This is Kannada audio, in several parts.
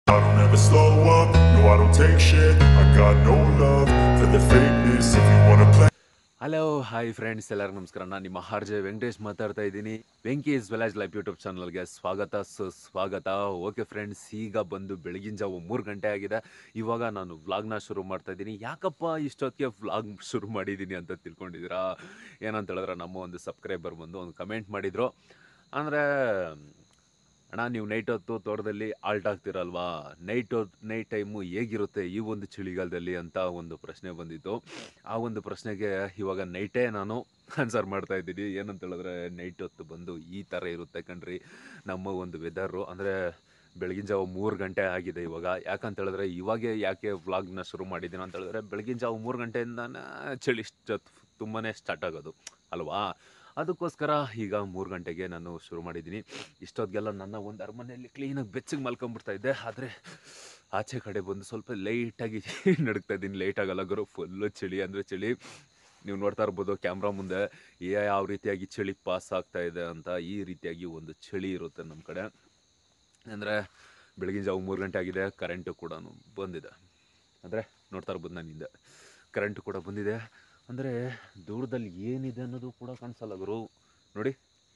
I don't ever slow up, no I don't take shit I got no love for the fakeness If you wanna play hello hi friends ಎಲ್ಲರಿಗೂ ನಮಸ್ಕಾರ ನಾನು ನಿಮ್ಮ ಆರ್ ಜೆ ವೆಂಕಟೇಶ್ ಮಾತಾಡ್ತಾ ಇದ್ದೀನಿ Venki is village life YouTube ಚಾನಲ್ಗೆ ಸ್ವಾಗತ ಸುಸ್ವಾಗತ ಓಕೆ ಫ್ರೆಂಡ್ಸ್ ಈಗ ಬಂದು ಬೆಳಗಿನ ಜಾವ ಮೂರು ಗಂಟೆ ಆಗಿದೆ ಇವಾಗ ನಾನು ವ್ಲಾಗ್ನ ಶುರು ಮಾಡ್ತಾ ಇದ್ದೀನಿ ಯಾಕಪ್ಪ ಇಷ್ಟೊತ್ತಿಗೆ ವ್ಲಾಗ್ ಶುರು ಮಾಡಿದ್ದೀನಿ ಅಂತ ತಿಳ್ಕೊಂಡಿದ್ದೀರಾ ಏನಂತ ಹೇಳಿದ್ರೆ ನಮ್ಮ ಒಂದು ಸಬ್ಸ್ಕ್ರೈಬರ್ ಬಂದು ಒಂದು ಕಮೆಂಟ್ ಮಾಡಿದರು ಅಂದರೆ ಅಣ್ಣ ನೀವು ನೈಟ್ ಹೊತ್ತು ತೋಟದಲ್ಲಿ ಆಲ್ಟ್ ಆಗ್ತಿರಲ್ವಾ ನೈಟ್ ಹೊತ್ತು ನೈಟ್ ಟೈಮು ಹೇಗಿರುತ್ತೆ ಈ ಒಂದು ಚಳಿಗಾಲದಲ್ಲಿ ಅಂತ ಒಂದು ಪ್ರಶ್ನೆ ಬಂದಿತ್ತು ಆ ಒಂದು ಪ್ರಶ್ನೆಗೆ ಇವಾಗ ನೈಟೇ ನಾನು ಆನ್ಸರ್ ಮಾಡ್ತಾ ಇದ್ದೀನಿ ಏನಂತ ಹೇಳಿದ್ರೆ ನೈಟ್ ಹೊತ್ತು ಬಂದು ಈ ಥರ ಇರುತ್ತೆ ಕಣ್ರಿ ನಮ್ಮ ಒಂದು ವೆದರು ಅಂದರೆ ಬೆಳಗಿನ ಜಾವ ಮೂರು ಗಂಟೆ ಆಗಿದೆ ಇವಾಗ ಯಾಕಂತ ಹೇಳಿದ್ರೆ ಇವಾಗೆ ಯಾಕೆ ವ್ಲಾಗ್ನ ಶುರು ಮಾಡಿದ್ದೀನಿ ಅಂತ ಹೇಳಿದ್ರೆ ಬೆಳಗಿನ ಜಾವ ಮೂರು ಗಂಟೆಯಿಂದನೇ ಚಳಿ ತುಂಬಾ ಸ್ಟಾರ್ಟ್ ಆಗೋದು ಅಲ್ವಾ ಅದಕ್ಕೋಸ್ಕರ ಈಗ ಮೂರು ಗಂಟೆಗೆ ನಾನು ಶುರು ಮಾಡಿದ್ದೀನಿ ಇಷ್ಟೊತ್ತಿಗೆಲ್ಲ ನನ್ನ ಒಂದು ಅರಮನೆಯಲ್ಲಿ ಕ್ಲೀನಾಗಿ ಬೆಚ್ಚಗೆ ಮಲ್ಕೊಂಬಿಡ್ತಾ ಇದ್ದೆ ಆದರೆ ಆಚೆ ಕಡೆ ಬಂದು ಸ್ವಲ್ಪ ಲೈಟಾಗಿ ನಡುಗ್ತಾ ಇದ್ದೀನಿ ಲೈಟ್ ಆಗಲ್ಲ ಗುರು ಫುಲ್ಲು ಚಳಿ ಅಂದರೆ ಚಳಿ ನೀವು ನೋಡ್ತಾ ಇರ್ಬೋದು ಕ್ಯಾಮ್ರಾ ಮುಂದೆ ಯಾ- ಯಾವ ರೀತಿಯಾಗಿ ಚಳಿ ಪಾಸ್ ಆಗ್ತಾ ಇದೆ ಅಂತ ಈ ರೀತಿಯಾಗಿ ಒಂದು ಚಳಿ ಇರುತ್ತೆ ನಮ್ಮ ಕಡೆ ಅಂದರೆ ಬೆಳಗಿನ ಜಾವ ಮೂರು ಗಂಟೆ ಆಗಿದೆ ಕರೆಂಟು ಕೂಡ ಬಂದಿದೆ ಅಂದರೆ ನೋಡ್ತಾ ಇರ್ಬೋದು ನಾನು ಹಿಂದೆ ಕರೆಂಟು ಕೂಡ ಬಂದಿದೆ ಅಂದರೆ ದೂರದಲ್ಲಿ ಏನಿದೆ ಅನ್ನೋದು ಕೂಡ ಕಾಣಿಸಲ್ಲ ಗುರು ನೋಡಿ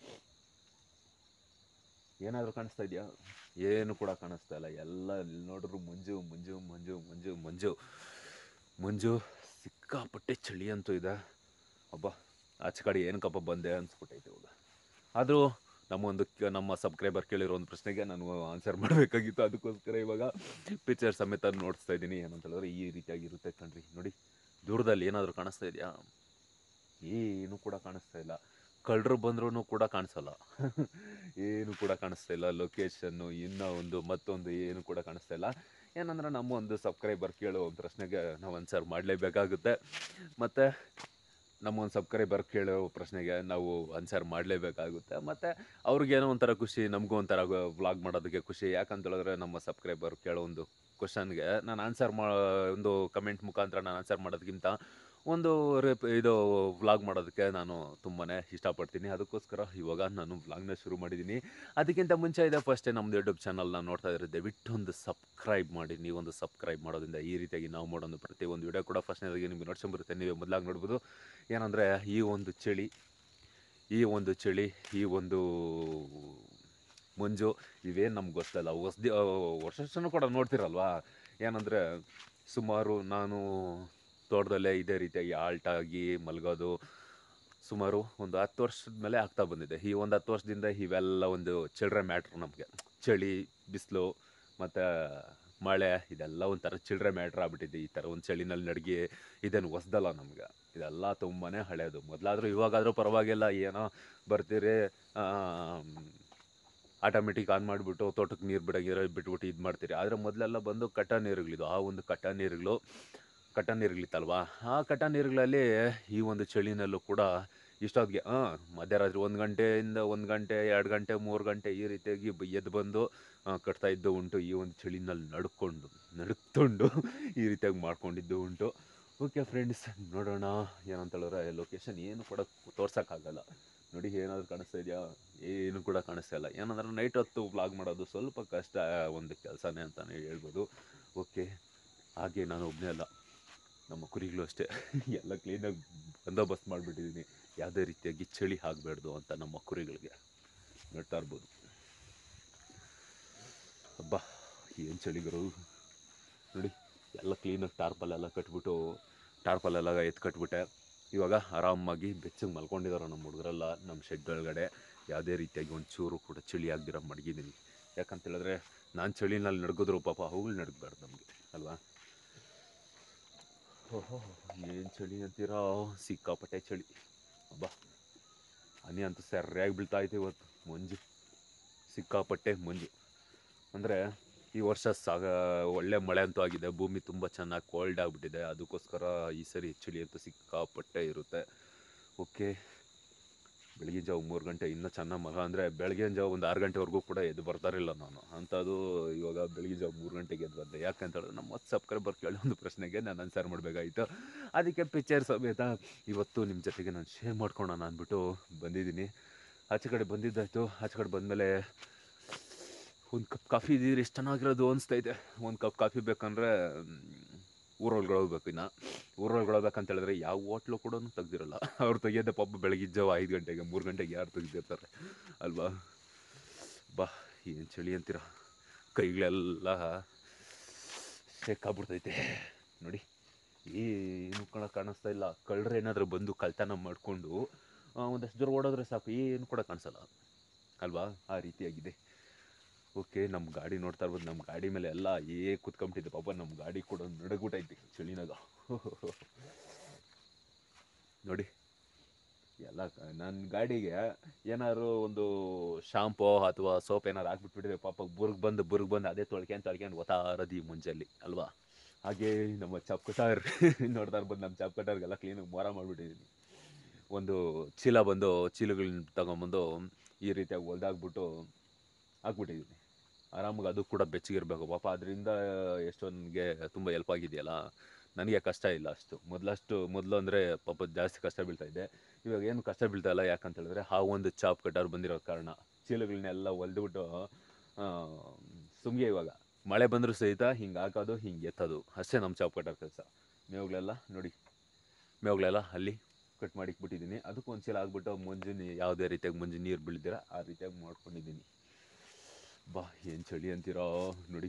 ಏನಾದರೂ ಕಾಣಿಸ್ತಾ ಇದೆಯಾ ಏನು ಕೂಡ ಕಾಣಿಸ್ತಾ ಇಲ್ಲ ಎಲ್ಲ ಎಲ್ಲಿ ನೋಡಿದ್ರು ಮಂಜು ಮಂಜು ಮಂಜು ಮಂಜು ಮಂಜು ಮಂಜು ಸಿಕ್ಕಾಪಟ್ಟೆ ಚಳಿ ಅಂತೂ ಇದೆ ಅಬ್ಬಾ ಆಚೆ ಕಡೆ ಏನಕ್ಕಪ್ಪ ಬಂದೆ ಅನ್ಸ್ಬಿಟ್ಟೈತೆ ಇವಾಗ ಆದರೂ ನಮ್ಮ ಒಂದು ಕ- ನಮ್ಮ ಸಬ್ಸ್ಕ್ರೈಬರ್ ಕೇಳಿರೋ ಒಂದು ಪ್ರಶ್ನೆಗೆ ನಾನು ಆನ್ಸರ್ ಮಾಡಬೇಕಾಗಿತ್ತು ಅದಕ್ಕೋಸ್ಕರ ಇವಾಗ ಪಿಕ್ಚರ್ ಸಮೇತ ನೋಡಿಸ್ತಾ ಇದ್ದೀನಿ ಏನಂತ ಹೇಳಿದ್ರೆ ಈ ರೀತಿಯಾಗಿರುತ್ತೆ ಕಣ್ರಿ ನೋಡಿ ದೂರದಲ್ಲಿ ಏನಾದರೂ ಕಾಣಿಸ್ತಾ ಇದೆಯಾ ಏನು ಕೂಡ ಕಾಣಿಸ್ತಾ ಇಲ್ಲ ಕಳ್ಳರು ಬಂದ್ರೂ ಕೂಡ ಕಾಣಿಸಲ್ಲ ಏನು ಕೂಡ ಕಾಣಿಸ್ತಾ ಇಲ್ಲ ಲೊಕೇಶನ್ನು ಇನ್ನೂ ಒಂದು ಮತ್ತೊಂದು ಏನು ಕೂಡ ಕಾಣಿಸ್ತಾ ಇಲ್ಲ ಏನಂದ್ರೆ ನಮ್ಮ ಒಂದು ಸಬ್ಸ್ಕ್ರೈಬರ್ ಕೇಳೋ ಒಂದು ಪ್ರಶ್ನೆಗೆ ನಾವು ಆನ್ಸರ್ ಮಾಡಲೇಬೇಕಾಗುತ್ತೆ ಮತ್ತು ನಮ್ಮ ಒಂದು ಸಬ್ಸ್ಕ್ರೈಬರ್ ಕೇಳೋ ಪ್ರಶ್ನೆಗೆ ನಾವು ಆನ್ಸರ್ ಮಾಡಲೇಬೇಕಾಗುತ್ತೆ ಮತ್ತು ಅವ್ರಿಗೇನೋ ಒಂಥರ ಖುಷಿ ನಮಗೂ ಒಂಥರ ವ್ಲಾಗ್ ಮಾಡೋದಕ್ಕೆ ಖುಷಿ ಯಾಕಂತ ಹೇಳಿದ್ರೆ ನಮ್ಮ ಸಬ್ಸ್ಕ್ರೈಬರ್ ಕೇಳೋ ಒಂದು ಕ್ವಶನ್ಗೆ ನಾನು ಆನ್ಸರ್ ಮಾ ಒಂದು ಕಮೆಂಟ್ ಮುಖಾಂತರ ನಾನು ಆನ್ಸರ್ ಮಾಡೋದಕ್ಕಿಂತ ಒಂದು ರೇಪ್ ಇದು ವ್ಲಾಗ್ ಮಾಡೋದಕ್ಕೆ ನಾನು ತುಂಬಾ ಇಷ್ಟಪಡ್ತೀನಿ ಅದಕ್ಕೋಸ್ಕರ ಇವಾಗ ನಾನು ವ್ಲಾಗ್ನ ಶುರು ಮಾಡಿದ್ದೀನಿ ಅದಕ್ಕಿಂತ ಮುಂಚೆ ಇದೆ ಫಸ್ಟೇ ನಮ್ಮದು ಯೂಟ್ಯೂಬ್ ಚಾನಲ್ನ ನೋಡ್ತಾ ಇದ್ರೆ ದಯವಿಟ್ಟು ಒಂದು ಸಬ್ಸ್ಕ್ರೈಬ್ ಮಾಡಿ ನೀವೊಂದು ಸಬ್ಸ್ಕ್ರೈಬ್ ಮಾಡೋದ್ರಿಂದ ಈ ರೀತಿಯಾಗಿ ನಾವು ಮಾಡೋದು ಪ್ರತಿಯೊಂದು ವಿಡಿಯೋ ಕೂಡ ಫಸ್ಟ್ನೇದಾಗಿ ನಿಮಗೆ ನೋಡ್ಸ್ಕೊಂಬರುತ್ತೆ ನೀವೇ ಮೊದಲಾಗಿ ನೋಡ್ಬೋದು ಏನಂದರೆ ಈ ಒಂದು ಚಳಿ ಈ ಒಂದು ಚಳಿ ಈ ಒಂದು ಮಂಜು ಇವೇನು ನಮ್ಗೆ ಗೊತ್ತಲ್ಲ ಹೊಸ್ದಿ ವರ್ಷ ವರ್ಷನೂ ಕೂಡ ನೋಡ್ತಿರಲ್ವಾ ಏನಂದರೆ ಸುಮಾರು ನಾನು ತೋಟದಲ್ಲೇ ಇದೇ ರೀತಿಯಾಗಿ ಆಲ್ಟಾಗಿ ಮಲಗೋದು ಸುಮಾರು ಒಂದು ಹತ್ತು ವರ್ಷದ ಮೇಲೆ ಆಗ್ತಾ ಬಂದಿದೆ ಈ ಒಂದು ಹತ್ತು ವರ್ಷದಿಂದ ಇವೆಲ್ಲ ಒಂದು ಚಿಲ್ಡ್ರೆ ಮ್ಯಾಟ್ರ್ ನಮಗೆ ಚಳಿ ಬಿಸಿಲು ಮತ್ತು ಮಳೆ ಇದೆಲ್ಲ ಒಂಥರ ಚಿಲ್ಡ್ರೆ ಮ್ಯಾಟ್ರ್ ಆಗ್ಬಿಟ್ಟಿದೆ ಈ ಥರ ಒಂದು ಚಳಿನಲ್ಲಿ ನಡ್ಗೆ ಇದೇನು ಹೊಸ್ದಲ್ಲ ನಮ್ಗೆ ಇದೆಲ್ಲ ತುಂಬಾ ಹಳೆಯದು ಮೊದಲಾದರೂ ಇವಾಗಾದರೂ ಪರವಾಗಿಲ್ಲ ಏನೋ ಬರ್ತೀರಿ ಆಟೋಮೆಟಿಕ್ ಆನ್ ಮಾಡಿಬಿಟ್ಟು ತೋಟಕ್ಕೆ ನೀರು ಬಿಡೋಗಿರೋ ಬಿಟ್ಬಿಟ್ಟು ಇದು ಮಾಡ್ತೀರಿ ಆದರೆ ಮೊದಲೆಲ್ಲ ಬಂದು ಕಟ್ಟ ನೀರುಗಳಿದು ಆ ಒಂದು ಕಟ್ಟ ನೀರುಗಳು ಕಟ್ಟ ನೀರುಗಳಿತ್ತಲ್ವಾ ಆ ಕಟ್ಟ ನೀರುಗಳಲ್ಲಿ ಈ ಒಂದು ಚಳಿನಲ್ಲೂ ಕೂಡ ಇಷ್ಟೊತ್ತಿಗೆ ಹಾಂ ಮಧ್ಯರಾತ್ರಿ ಒಂದು ಗಂಟೆಯಿಂದ ಒಂದು ಗಂಟೆ ಎರಡು ಗಂಟೆ ಮೂರು ಗಂಟೆ ಈ ರೀತಿಯಾಗಿ ಬ- ಎದ್ದು ಬಂದು ಆ, ಕಟ್ತಾ ಇದ್ದು ಉಂಟು ಈ ಒಂದು ಚಳಿನಲ್ಲಿ ನಡ್ಕೊಂಡು ನಡುಕ್ಕೊಂಡು ಈ ರೀತಿಯಾಗಿ ಮಾಡ್ಕೊಂಡಿದ್ದು ಉಂಟು ಓಕೆ ಫ್ರೆಂಡ್ಸ್ ನೋಡೋಣ ಏನಂತ ಹೇಳಿದ್ರೆ ಲೊಕೇಶನ್ ಏನು ಕೂಡ ತೋರ್ಸೋಕ್ಕಾಗಲ್ಲ ನೋಡಿ ಏನಾದರೂ ಕಾಣಿಸ್ತಾ ಇದೆಯಾ ಏನು ಕೂಡ ಕಾಣಿಸ್ತಾ ಇಲ್ಲ ಏನಂದ್ರೆ ನೈಟ್ ಹೊತ್ತು ವ್ಲಾಗ್ ಮಾಡೋದು ಸ್ವಲ್ಪ ಕಷ್ಟ ಒಂದು ಕೆಲಸನೇ ಅಂತಲೇ ಹೇಳ್ಬೋದು ಓಕೆ ಹಾಗೆ ನಾನು ಒಬ್ಬನೇ ಅಲ್ಲ ನಮ್ಮ ಕುರಿಗಳು ಅಷ್ಟೇ ಎಲ್ಲ ಕ್ಲೀನಾಗಿ ಬಂದೋಬಸ್ತ್ ಮಾಡಿಬಿಟ್ಟಿದ್ದೀನಿ ಯಾವುದೇ ರೀತಿಯಾಗಿ ಚಳಿ ಆಗಬಾರ್ದು ಅಂತ ನಮ್ಮ ಕುರಿಗಳಿಗೆ ನೋಡ್ತಾ ಇರ್ಬೋದು ಹಬ್ಬ ಏನು ಚಳಿಗರು ನೋಡಿ ಎಲ್ಲ ಕ್ಲೀನಾಗಿ ಟಾರ್ಪಲ್ಲೆಲ್ಲ ಕಟ್ಬಿಟ್ಟು ಟಾರ್ಪಲ್ಲೆಲ್ಲ ಎತ್ತು ಕಟ್ಬಿಟ್ಟೆ ಇವಾಗ ಆರಾಮಾಗಿ ಬೆಚ್ಚಗೆ ಮಲ್ಕೊಂಡಿದ್ದಾರೆ ನಮ್ಮ ಹುಡುಗರೆಲ್ಲ ನಮ್ಮ ಶೆಡ್ ಒಳಗಡೆ ಯಾವುದೇ ರೀತಿಯಾಗಿ ಒಂದು ಚೂರು ಕೂಡ ಚಳಿ ಆಗ್ದಿರ ಮಡಗಿದ್ದೀನಿ ಯಾಕಂತ ಹೇಳಿದ್ರೆ ನಾನು ಚಳಿನಲ್ಲಿ ನಡ್ಗಿದ್ರು ಪಾಪ ಅವುಗಳು ನಡಗಬಾರ್ದು ನಮಗೆ ಅಲ್ವಾ ಓಹೋ ಏನು ಚಳಿ ಅಂತೀರಾ ಸಿಕ್ಕಾಪಟ್ಟೆ ಚಳಿ ಅಬ್ಬಾ ಹನಿ ಅಂತೂ ಸರಿಯಾಗಿ ಬೀಳ್ತಾ ಐತೆ ಇವತ್ತು ಮಂಜು ಸಿಕ್ಕಾಪಟ್ಟೆ ಮಂಜು ಅಂದರೆ ಈ ವರ್ಷ ಸಾಗ ಒಳ್ಳೆ ಮಳೆ ಅಂತೂ ಆಗಿದೆ ಭೂಮಿ ತುಂಬ ಚೆನ್ನಾಗಿ ಕೋಲ್ಡ್ ಆಗಿಬಿಟ್ಟಿದೆ ಅದಕ್ಕೋಸ್ಕರ ಈ ಸರಿ ಚಳಿ ಅಂತೂ ಸಿಕ್ಕಾಪಟ್ಟೆ ಇರುತ್ತೆ ಓಕೆ ಬೆಳಗಿನ ಜಾವ ಮೂರು ಗಂಟೆ ಇನ್ನೂ ಚೆನ್ನಾಗಿ ಮಗ ಅಂದರೆ ಬೆಳಗಿನ ಜಾವ ಒಂದು ಆರು ಗಂಟೆವರೆಗೂ ಕೂಡ ಎದ್ದು ಬರ್ತಾರಿಲ್ಲ ನಾನು ಅಂಥದ್ದು ಇವಾಗ ಬೆಳಗಿನ ಜಾವ ಮೂರು ಗಂಟೆಗೆ ಎದ್ದು ಬಂದೆ ಯಾಕಂತ ಹೇಳಿದ್ರೆ ನಮ್ಮ ಹೊತ್ತು ಸಬ್ಸ್ಕ್ರೈಬರ್ ಕೇಳೋ ಒಂದು ಪ್ರಶ್ನೆಗೆ ನಾನು ಆನ್ಸರ್ ಮಾಡಬೇಕಾಗಿತ್ತು ಅದಕ್ಕೆ ಪಿಕ್ಚರ್ ಸಮೇತ ಇವತ್ತು ನಿಮ್ಮ ಜೊತೆಗೆ ನಾನು ಶೇರ್ ಮಾಡ್ಕೊಳ್ಳೋಣ ಅಂದ್ಬಿಟ್ಟು ಬಂದಿದ್ದೀನಿ ಆಚೆ ಕಡೆ ಬಂದಿದ್ದಾಯ್ತು ಆಚೆ ಕಡೆ ಬಂದಮೇಲೆ ಒಂದು ಕಪ್ ಕಾಫಿ ಇದ್ದಿದ್ರೆ ಎಷ್ಟು ಚೆನ್ನಾಗಿರೋದು ಅನಿಸ್ತೈತೆ ಒಂದು ಕಪ್ ಕಾಫಿ ಬೇಕಂದ್ರೆ ಊರೊಳಗೆ ಹೋಗ್ಬೇಕು ಇನ್ನು ಊರೊಳಗೆ ಹೋಗ್ಬೇಕಂತ ಹೇಳಿದ್ರೆ ಯಾವ ಹೋಟ್ಲು ಕೂಡ ತೆಗ್ದಿರಲ್ಲ ಅವ್ರು ತೆಗಿಯೋದೆ ಪಾಪ ಬೆಳಗ್ಗೆ ಜಾವ ಐದು ಗಂಟೆಗೆ ಮೂರು ಗಂಟೆಗೆ ಯಾರು ತೆಗ್ದಿರ್ತಾರೆ ಅಲ್ವಾ ಬಾ ಏನು ಚಳಿ ಅಂತೀರ ಕೈಗಳೆಲ್ಲ ಶೇಕಾಗ್ಬಿಡ್ತೈತೆ ನೋಡಿ ಏನು ಕೂಡ ಕಾಣಿಸ್ತಾ ಇಲ್ಲ ಕಳ್ಳರು ಏನಾದರೂ ಬಂದು ಕಳ್ತನ ಮಾಡಿಕೊಂಡು ಒಂದಷ್ಟು ದೂರ ಓಡೋದ್ರೆ ಸಾಕು ಏನು ಕೂಡ ಕಾಣಿಸಲ್ಲ ಅಲ್ವಾ ಆ ರೀತಿಯಾಗಿದೆ ಓಕೆ ನಮ್ಮ ಗಾಡಿ ನೋಡ್ತಾ ಇರ್ಬೋದು ನಮ್ಮ ಗಾಡಿ ಮೇಲೆ ಎಲ್ಲ ಏ ಕುತ್ಕೊಂಬಿಟ್ಟಿದೆ ಪಾಪ ನಮ್ಮ ಗಾಡಿ ಕೂಡ ನಡಗ್ಬಿಟ್ಟೈತಿ ಚಳಿನಾಗ ನೋಡಿ ಎಲ್ಲ ನನ್ನ ಗಾಡಿಗೆ ಏನಾದ್ರು ಒಂದು ಶಾಂಪೋ ಅಥವಾ ಸೋಪ್ ಏನಾರು ಹಾಕ್ಬಿಟ್ಬಿಟ್ಟಿದ್ರೆ ಪಾಪ ಬುರ್ಗ್ ಬಂದು ಬುರ್ಗ್ ಬಂದು ಅದೇ ತೊಳ್ಕೊಂಡು ತೊಳ್ಕೊಂಡು ಓದ್ತಾ ಇರೋದು ಈ ಮುಂಚೆಲ್ಲಿ ಅಲ್ವಾ ಹಾಗೆ ನಮ್ಮ ಚಾಪ್ ಕಟಾರ್ ನೋಡ್ತಾ ಇರ್ಬೋದು ನಮ್ಮ ಚಾಪ್ ಕಟಾರ್ಗೆಲ್ಲ ಕ್ಲೀನಾಗಿ ಮೋರ ಮಾಡಿಬಿಟ್ಟಿದ್ದೀನಿ ಒಂದು ಚೀಲ ಬಂದು ಚೀಲಗಳನ್ನ ತಗೊಂಬಂದು ಈ ರೀತಿಯಾಗಿ ಹೊಲ್ದಾಗ್ಬಿಟ್ಟು ಹಾಕ್ಬಿಟ್ಟಿದ್ದೀನಿ ಆರಾಮಾಗಿ ಅದು ಕೂಡ ಬೆಚ್ಚಗಿರ್ಬೇಕು ಪಾಪ ಅದರಿಂದ ಎಷ್ಟೊಂದಿಗೆ ತುಂಬ ಹೆಲ್ಪ್ ಆಗಿದೆಯಲ್ಲ ನನಗೆ ಕಷ್ಟ ಇಲ್ಲ ಅಷ್ಟು ಮೊದಲಷ್ಟು ಮೊದಲು ಅಂದರೆ ಪಾಪ ಜಾಸ್ತಿ ಕಷ್ಟ ಬೀಳ್ತಾ ಇದ್ದೆ ಇವಾಗ ಏನು ಕಷ್ಟ ಬೀಳ್ತಾ ಇಲ್ಲ ಯಾಕಂತ ಹೇಳಿದ್ರೆ ಆ ಒಂದು ಚಾಪ್ ಕಟಾರ್ ಬಂದಿರೋ ಕಾರಣ ಚೀಲಗಳನ್ನೆಲ್ಲ ಹೊಲ್ದ್ಬಿಟ್ಟು ಸುಮ್ಗೆ ಇವಾಗ ಮಳೆ ಬಂದರೂ ಸಹಿತ ಹಿಂಗೆ ಹಾಕೋದು ಹಿಂಗೆ ಎತ್ತೋದು ಅಷ್ಟೇ ನಮ್ಮ ಚಾಪ್ ಕಟಾರ್ ಕೆಲಸ ಮೇವುಗಳೆಲ್ಲ ನೋಡಿ ಮೇವುಗಳೆಲ್ಲ ಅಲ್ಲಿ ಕಟ್ ಮಾಡಿ ಇಟ್ಬಿಟ್ಟಿದ್ದೀನಿ ಅದಕ್ಕೆ ಒಂದು ಚೀಲ ಆಗ್ಬಿಟ್ಟು ಮುಂಜು ನೀ- ಯಾವುದೇ ರೀತಿಯಾಗಿ ಮುಂಜು ನೀರು ಬೀಳ್ದಿರ ಆ ರೀತಿಯಾಗಿ ಮಾಡ್ಕೊಂಡಿದ್ದೀನಿ ಬಾ ಏನು ಚಳಿ ಅಂತೀರೋ ನೋಡಿ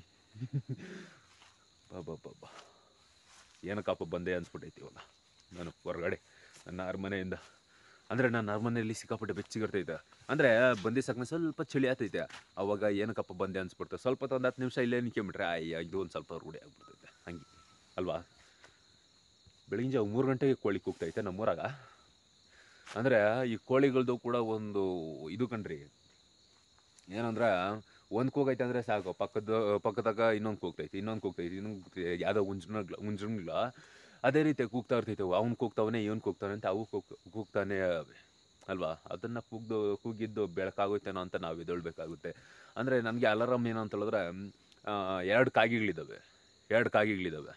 ಬಾ ಬಾ ಬಾ ಬಾ ಏನಕ್ಕಪ್ಪ ಬಂದೆ ಅನ್ಸ್ಬಿಟ್ಟೈತಿ ಇವಾಗ ನಾನು ಹೊರಗಡೆ ನನ್ನ ಅರಮನೆಯಿಂದ ಅಂದರೆ ನನ್ನ ಅರಮನೆಯಲ್ಲಿ ಸಿಕ್ಕಾಪಟ್ಟೆ ಬೆಚ್ಚಿಗಿರ್ತೈತೆ ಅಂದರೆ ಬಂದಿ ಸಾಕನೆ ಸ್ವಲ್ಪ ಚಳಿ ಆಗ್ತೈತೆ ಅವಾಗ ಏನಕ್ಕಪ್ಪ ಬಂದೆ ಅನ್ಸ್ಬಿಡ್ತದೆ ಸ್ವಲ್ಪ ಹೊತ್ತು ಒಂದು ಹತ್ತು ನಿಮಿಷ ಇಲ್ಲೇ ನಿಂತ್ಕೊಂಬಿಟ್ರೆ ಅಯ್ಯ ಇದು ಒಂದು ಸ್ವಲ್ಪ ರೂಢಿ ಆಗ್ಬಿಡ್ತೈತೆ ಹಂಗೆ ಅಲ್ವಾ ಬೆಳಗಿನ ಜಾವ ಮೂರು ಗಂಟೆಗೆ ಕೋಳಿ ಕೂಗ್ತೈತೆ ನಮ್ಮೂರಾಗ ಅಂದರೆ ಈ ಕೋಳಿಗಳದ್ದು ಕೂಡ ಒಂದು ಇದು ಕಣ್ರಿ ಏನಂದ್ರೆ ಒಂದು ಕೂಗೈತೆ ಅಂದರೆ ಸಾಕು ಪಕ್ಕದ ಪಕ್ಕದಾಗ ಇನ್ನೊಂದು ಕೂಗ್ತೈತಿ ಇನ್ನೊಂದು ಕೂಗ್ತೈತಿ ಇನ್ನೊಂದು ಕೂಗ್ತೈತಿ ಯಾವುದೋ ಉಂಜ್ರನ್ಗಳ ಉಂಜ್ರನ್ಗಳ ಅದೇ ರೀತಿ ಕೂಗ್ತಾ ಇರ್ತೈತೆ ಅವ್ನು ಕೂಗ್ತಾವನೆ ಇವನು ಕೂಗ್ತಾನೆ ಅಂತ ಅವು ಕೂಗ್ ಕೂಗ್ತಾನೆ ಅವೆ ಅಲ್ವಾ ಅದನ್ನು ಕೂಗ್ದು ಕೂಗಿದ್ದು ಬೆಳಕಾಗೋಯ್ತೇನೋ ಅಂತ ನಾವು ಎದ್ದೇಳ್ಬೇಕಾಗುತ್ತೆ ಅಂದರೆ ನನಗೆ ಅಲಾರಾಮ್ ಏನು ಅಂತ ಹೇಳಿದ್ರೆ ಎರಡು ಕಾಗಿಗಳಿದ್ದಾವೆ ಎರಡು ಕಾಗಿಗಳಿದ್ದಾವೆ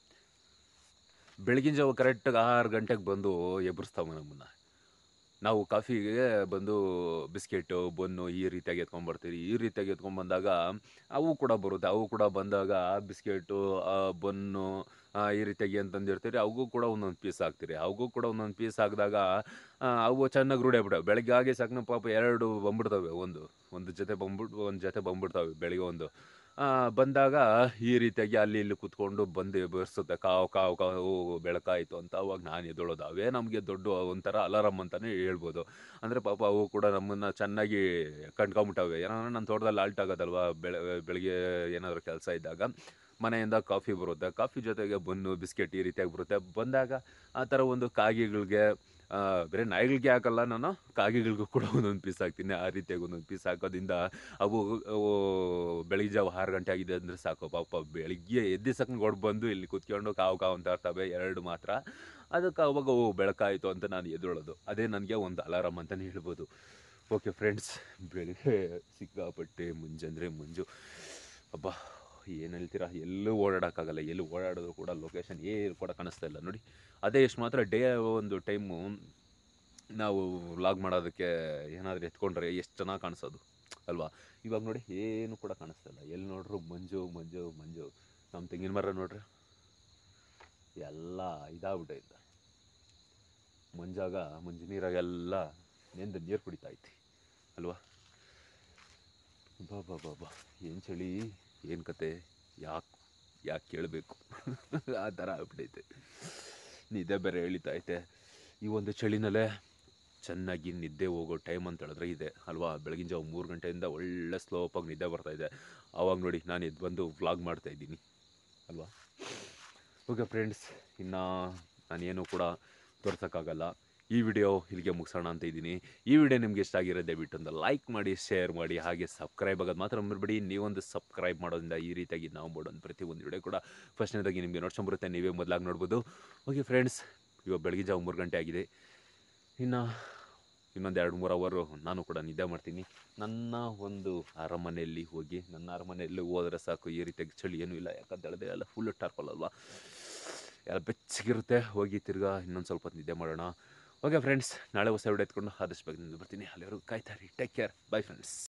ಬೆಳಗಿನ ಜಾವ ಕರೆಕ್ಟಾಗಿ ಆರು ಗಂಟೆಗೆ ಬಂದು ಎಬ್ಬರಿಸ್ತಾವೆ ನಮ್ಮನ್ನು ನಾವು ಕಾಫಿಗೆ ಬಂದು ಬಿಸ್ಕೆಟು ಬನ್ನು ಈ ರೀತಿಯಾಗಿ ಎತ್ಕೊಂಡ್ಬರ್ತೀವಿ ಈ ರೀತಿಯಾಗಿ ಎತ್ಕೊಂಡ್ಬಂದಾಗ ಅವು ಕೂಡ ಬರುತ್ತೆ ಅವು ಕೂಡ ಬಂದಾಗ ಬಿಸ್ಕೆಟು ಬನ್ನು ಆ, ಈ ರೀತಿಯಾಗಿ ಏನು ತಂದಿರ್ತೀರಿ ಅವಗೂ ಕೂಡ ಒಂದೊಂದು ಪೀಸ್ ಹಾಕ್ತೀರಿ ಅವಗೂ ಕೂಡ ಒಂದೊಂದು ಪೀಸ್ ಹಾಕಿದಾಗ ಅವು ಚೆನ್ನಾಗಿ ರೂಢಿ ಆಗ್ಬಿಟ್ಟವೆ ಬೆಳಗ್ಗೆ ಆಗಿ ಸಾಕು ಪಾಪ ಎರಡು ಬಂದ್ಬಿಡ್ತವೆ ಒಂದು ಒಂದು ಜೊತೆ ಬಂದ್ಬಿಟ್ಟು ಒಂದು ಜೊತೆ ಬಂದ್ಬಿಡ್ತವೆ ಬೆಳಿಗ್ಗೆ ಒಂದು ಆ, ಬಂದಾಗ ಈ ರೀತಿಯಾಗಿ ಅಲ್ಲಿ ಇಲ್ಲಿ ಕುತ್ಕೊಂಡು ಬಂದು ಎಬ್ಬರಿಸುತ್ತೆ ಕಾವು ಕಾವು ಕಾವು ಬೆಳಕಾಯಿತು ಅಂತ ಅವಾಗ ನಾನು ಎದ್ದೊಳೋದು ಅವೇ ನಮಗೆ ದೊಡ್ಡ ಒಂಥರ ಅಲಾರಮ್ ಅಂತಲೇ ಹೇಳ್ಬೋದು ಅಂದರೆ ಪಾಪ ಅವು ಕೂಡ ನಮ್ಮನ್ನು ಚೆನ್ನಾಗಿ ಕಂಡ್ಕೊಂಬಿಟ್ಟವೆ ಏನಾದ್ರು ನನ್ನ ತೋಟದಲ್ಲಿ ಆಲ್ಟ್ ಆಗೋದಲ್ವಾ ಬೆಳೆ ಬೆಳಿಗ್ಗೆ ಏನಾದರೂ ಕೆಲಸ ಇದ್ದಾಗ ಮನೆಯಿಂದ ಕಾಫಿ ಬರುತ್ತೆ ಕಾಫಿ ಜೊತೆಗೆ ಬನ್ನು ಬಿಸ್ಕೆಟ್ ಈ ರೀತಿಯಾಗಿ ಬರುತ್ತೆ ಬಂದಾಗ ಆ ಥರ ಒಂದು ಕಾಗಿಗಳಿಗೆ ಆ, ಬೇರೆ ನಾಯಿಗಳಿಗೆ ಹಾಕಲ್ಲ ನಾನು ಕಾಗಿಗಳಿಗೂ ಕೂಡ ಒಂದೊಂದು ಪೀಸ್ ಹಾಕ್ತೀನಿ ಆ ರೀತಿಯಾಗಿ ಒಂದೊಂದು ಪೀಸ್ ಹಾಕೋದ್ರಿಂದ ಅವು ಅವು ಬೆಳಿಗ್ಗೆ ಜಾವ ಆರು ಗಂಟೆ ಆಗಿದೆ ಅಂದರೆ ಸಾಕು ಪಾಪ ಬೆಳಿಗ್ಗೆ ಎದ್ದು ಸಕ್ಕೊಂಡು ಬಂದು ಇಲ್ಲಿ ಕುತ್ಕೊಂಡು ಕಾವು ಕಾವು ಅಂತ ಇರ್ತವೆ ಎರಡು ಮಾತ್ರ ಅದಕ್ಕೆ ಅವಾಗ ಓ ಬೆಳಕಾಯಿತು ಅಂತ ನಾನು ಎದ್ದೇಳೋದು ಅದೇ ನನಗೆ ಒಂದು ಅಲಾರಾಮ್ ಅಂತಲೇ ಹೇಳ್ಬೋದು ಓಕೆ ಫ್ರೆಂಡ್ಸ್ ಬೆಳಿಗ್ಗೆ ಸಿಕ್ಕಾಪಟ್ಟೆ ಮುಂಜಾನೆ ಮಂಜು ಅಬ್ಬ ಏನು ಹೇಳ್ತೀರಾ ಎಲ್ಲೂ ಓಡಾಡೋಕ್ಕಾಗಲ್ಲ ಎಲ್ಲೂ ಓಡಾಡಿದ್ರು ಕೂಡ ಲೊಕೇಶನ್ ಏನು ಕೂಡ ಕಾಣಿಸ್ತಾ ಇಲ್ಲ ನೋಡಿ ಅದೇ ಎಷ್ಟು ಮಾತ್ರ ಡೇ ಒಂದು ಟೈಮು ನಾವು ವ್ಲಾಗ್ ಮಾಡೋದಕ್ಕೆ ಏನಾದರೂ ಎತ್ಕೊಂಡ್ರೆ ಎಷ್ಟು ಚೆನ್ನಾಗಿ ಕಾಣಿಸೋದು ಅಲ್ವಾ ಇವಾಗ ನೋಡಿ ಏನು ಕೂಡ ಕಾಣಿಸ್ತಾ ಇಲ್ಲ ಎಲ್ಲಿ ನೋಡ್ರು ಮಂಜು ಮಂಜು ಮಂಜು ನಮ್ಮ ತೆಂಗಿನ ಮರ ನೋಡ್ರಿ ಎಲ್ಲ ಇದಾಗ್ಬಿಟ್ಟೈತೆ ಮಂಜಾಗ ಮಂಜು ನೀರಾಗೆಲ್ಲ ನೆಂದು ನೀರು ಕುಡಿತಾ ಐತಿ ಅಲ್ವಾ ಬಾ ಬಾ ಬಾ ಬಾ ಏನು ಚಳಿ ಏನು ಕತೆ ಯಾಕೆ ಯಾಕೆ ಕೇಳಬೇಕು ಆ ಥರ ಆಗ್ಬಿಟ್ಟೈತೆ ನಿದ್ದೆ ಬೇರೆ ಎಳಿತೈತೆ ಈ ಒಂದು ಚಳಿನಲ್ಲೇ ಚೆನ್ನಾಗಿ ನಿದ್ದೆ ಹೋಗೋ ಟೈಮ್ ಅಂತ ಹೇಳಿದ್ರೆ ಇದೆ ಅಲ್ವಾ ಬೆಳಗಿನ ಜಾವ ಮೂರು ಗಂಟೆಯಿಂದ ಒಳ್ಳೆ ಸ್ಲೋಪಾಗಿ ನಿದ್ದೆ ಬರ್ತಾ ಇದೆ ಆವಾಗ ನೋಡಿ ನಾನು ಎದ್ದು ಬಂದು ವ್ಲಾಗ್ ಮಾಡ್ತಾ ಇದ್ದೀನಿ ಅಲ್ವಾ ಓಕೆ ಫ್ರೆಂಡ್ಸ್ ಇನ್ನು ನಾನೇನು ಕೂಡ ತೋರ್ಸೋಕ್ಕಾಗಲ್ಲ ಈ ವಿಡಿಯೋ ಇಲ್ಲಿಗೆ ಮುಗಿಸೋಣ ಅಂತ ಇದ್ದೀನಿ ಈ ವಿಡಿಯೋ ನಿಮ್ಗೆ ಇಷ್ಟ ಆಗಿರೋ ದಯವಿಟ್ಟು ಒಂದು ಲೈಕ್ ಮಾಡಿ ಶೇರ್ ಮಾಡಿ ಹಾಗೆ ಸಬ್ಸ್ಕ್ರೈಬ್ ಆಗೋದು ಮಾತ್ರ ಮರ್ಬೇಡಿ ನೀವೊಂದು ಸಬ್ಸ್ಕ್ರೈಬ್ ಮಾಡೋದ್ರಿಂದ ಈ ರೀತಿಯಾಗಿ ನಾವು ಮಾಡೋದು ಪ್ರತಿಯೊಂದು ವಿಡಿಯೋ ಕೂಡ ಫಸ್ಟ್ನೇದಾಗಿ ನಿಮಗೆ ನೋಡ್ಕೊಂಬರುತ್ತೆ ನೀವೇ ಮೊದಲಾಗಿ ನೋಡ್ಬೋದು ಓಕೆ ಫ್ರೆಂಡ್ಸ್ ಇವಾಗ ಬೆಳಗ್ಗೆ ಜಾವ ಮೂರು ಗಂಟೆ ಆಗಿದೆ ಇನ್ನು ಇನ್ನೊಂದು ಎರಡು ಮೂರು ಅವರು ನಾನು ಕೂಡ ನಿದ್ದೆ ಮಾಡ್ತೀನಿ ನನ್ನ ಒಂದು ಅರಮನೆಯಲ್ಲಿ ಹೋಗಿ ನನ್ನ ಅರಮನೆಯಲ್ಲಿ ಹೋದರೆ ಸಾಕು ಈ ರೀತಿಯಾಗಿ ಚಳಿ ಏನೂ ಇಲ್ಲ ಯಾಕಂತ ಹೇಳಿದ್ರೆ ಎಲ್ಲ ಫುಲ್ ಟಾರ್ಪಲ್ ಅಲ್ವಾ ಎಲ್ಲ ಬೆಚ್ಚಗಿರುತ್ತೆ ಹೋಗಿ ತಿರ್ಗಾ ಇನ್ನೊಂದು ಸ್ವಲ್ಪ ಹೊತ್ತು ನಿದ್ದೆ ಮಾಡೋಣ ಓಕೆ ಫ್ರೆಂಡ್ಸ್ ನಾಳೆ ಹೊಸ ವಿಡಿಯೋ ಎತ್ಕೊಂಡು ಆದಷ್ಟು ಬೇಗ ನಿಂದು ಬರ್ತೀನಿ ಅಲ್ಲಿವರೆಗೂ ಕಾಯ್ತಾರಿ ಟೇಕ್ ಕೇರ್ ಬೈ ಫ್ರೆಂಡ್ಸ್